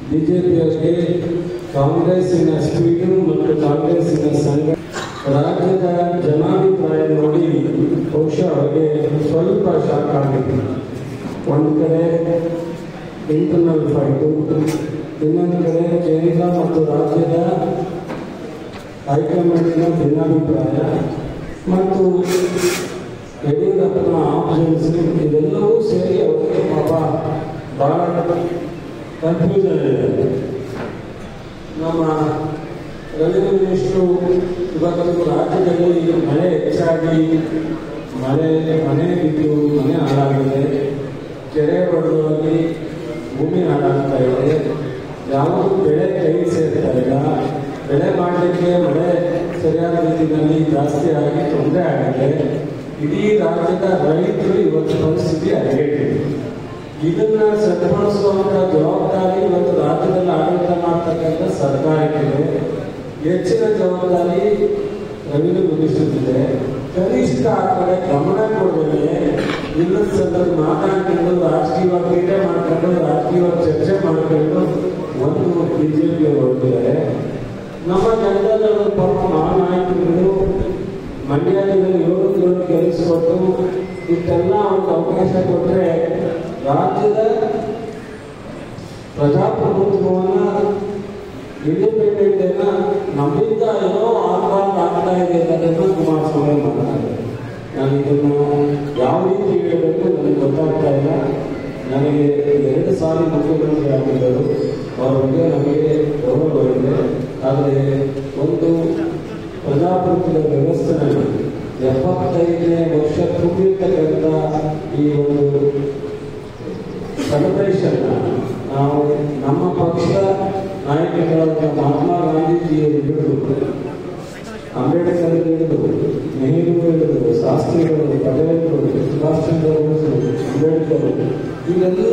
ಬಿಜೆಪಿಯವರಿಗೆ ಕಾಂಗ್ರೆಸ್ಸಿನ ಸ್ಪೀಡು ಮತ್ತು ಕಾಂಗ್ರೆಸ್ಸಿನ ಸಂಘ ರಾಜ್ಯದ ಜನಾಭಿಪ್ರಾಯ ನೋಡಿ ಬಹುಶಃ ಅವರಿಗೆ ಸ್ವಲ್ಪ ಶಾಕ್ ಆಗಿದೆ ಒಂದು ಕಡೆ ಇಂಟರ್ನಲ್ ಫೈಟು ಇನ್ನೊಂದು ಕಡೆ ಕೇಂದ್ರ ಮತ್ತು ರಾಜ್ಯದ ಹೈಕಮಾಂಡಿನ ಭಿನ್ನಾಭಿಪ್ರಾಯ ಮತ್ತು ಯಡಿಯೂರಪ್ಪನ ಆಪ್ಷನ್ಸ್ ಇದೆಲ್ಲವೂ ಸೇರಿ ಅವರಿಗೆ ಪಾಪ ಬಹಳ ಕನ್ಫ್ಯೂಷನ್ ಇದೆ ನಮ್ಮ ರೆವಿನ್ಯೂ ಮಿನಿಸ್ಟ್ರು ಇವತ್ತು ರಾಜ್ಯದಲ್ಲಿ ಮಳೆ ಹೆಚ್ಚಾಗಿ ಮಳೆ ಮನೆ ಬಿದ್ದು ಮನೆ ಹಾಳಾಗಿದೆ ಕೆರೆ ಬಡವಾಗಿ ಭೂಮಿ ಹಾಳಾಗ್ತಾ ಇದೆ ಯಾವುದು ಬೆಳೆ ಕೈ ಸೇರ್ತಾ ಇಲ್ಲ ಬೆಳೆ ಮಾಡಲಿಕ್ಕೆ ಮಳೆ ಸರಿಯಾದ ರೀತಿಯಲ್ಲಿ ಜಾಸ್ತಿ ಆಗಿ ತೊಂದರೆ ಆಗಿದೆ ಇಡೀ ರಾಜ್ಯದ ರೈತರು ಇವತ್ತು ಪರಿಸ್ಥಿತಿ ಹದಗೆಟ್ಟಿದೆ ಇದನ್ನ ಸರಿಪಡಿಸುವಂತ ಜವಾಬ್ದಾರಿ ಇವತ್ತು ರಾಜ್ಯದಲ್ಲಿ ಆಡಳಿತ ಮಾಡ್ತಕ್ಕಂಥ ಸರ್ಕಾರಕ್ಕಿದೆ ಹೆಚ್ಚಿನ ಜವಾಬ್ದಾರಿ ರೆವಿನ್ಯೂ ಮಿನಿಸ್ಟರ್ಗಿದೆ ಕನಿಷ್ಠ ಆ ಕಡೆ ಗಮನ ಕೊಡದೆ ಇನ್ನೊಂದು ಸಂದರ್ಭ ಮಾತಾಡ್ಕೊಂಡು ರಾಜಕೀಯವಾಗಿ ಕ್ರೀಡೆ ಮಾಡ್ಕೊಂಡು ರಾಜಕೀಯವಾಗಿ ಚರ್ಚೆ ಮಾಡ್ಕೊಂಡು ಒಂದು ಬಿಜೆಪಿ ಹೊರಟಿದ್ದಾರೆ ನಮ್ಮ ಜನತಾದಳ ಪಾಪ ಮಹಾನಾಯಕರುಗಳು ಮಂಡ್ಯದಲ್ಲಿ ಏಳು ಏಳು ಗೆಲ್ಲಿಸ್ಕೊಟ್ಟು ಇಷ್ಟೆಲ್ಲ ಅವ್ರಿಗೆ ಅವಕಾಶ ಕೊಟ್ಟರೆ ರಾಜ್ಯದ ಪ್ರಜಾಪ್ರಭುತ್ವವನ್ನ ಇಂಡಿಪೆಂಡೆಂಟ್ ಅನ್ನ ನಮ್ಮಿಂದ ಏನೋ ಆರ್ಭಾಟ ಆಗ್ತಾ ಇದೆ ಅನ್ನೋದನ್ನ ಕುಮಾರಸ್ವಾಮಿ ಮಾತನಾಡಿದ್ದಾರೆ ನಾನು ಇದನ್ನು ಯಾವ ರೀತಿ ಹೇಳಬೇಕು ನನಗೆ ಗೊತ್ತಾಗ್ತಾ ಇಲ್ಲ ನನಗೆ ಎರಡು ಸಾರಿ ಮುಖ್ಯಮಂತ್ರಿ ಆಗಿದ್ದರು ಅವರ ಬಗ್ಗೆ ನಮಗೆ ಗೌರವ ಇದೆ ಆದರೆ ಒಂದು ಪ್ರಜಾಪ್ರಭುತ್ವದ ವ್ಯವಸ್ಥೆನಲ್ಲಿ ಎಪ್ಪತ್ತೈದನೇ ವರ್ಷ ತುಂಬಿರ್ತಕ್ಕಂಥ ಈ ಒಂದು ಸೆಲೆಬ್ರೇಷನ್ ನಾವು ನಮ್ಮ ಪಕ್ಷದ ನಾಯಕರಾದ ಮಹಾತ್ಮ ಗಾಂಧೀಜಿಯವರು ಹಿಡಿದು ಅಂಬೇಡ್ಕರ್ ಹಿಡಿದು ನೆಹರು ಹಿಡಿದು ಶಾಸ್ತ್ರಿಗಳು ಪಟೇಲ್ರು ಸುಭಾಷ್ ಚಂದ್ರ ಬೋಸ್ ಅಂಬೇಡ್ಕರ್ ಇವರೆಲ್ಲ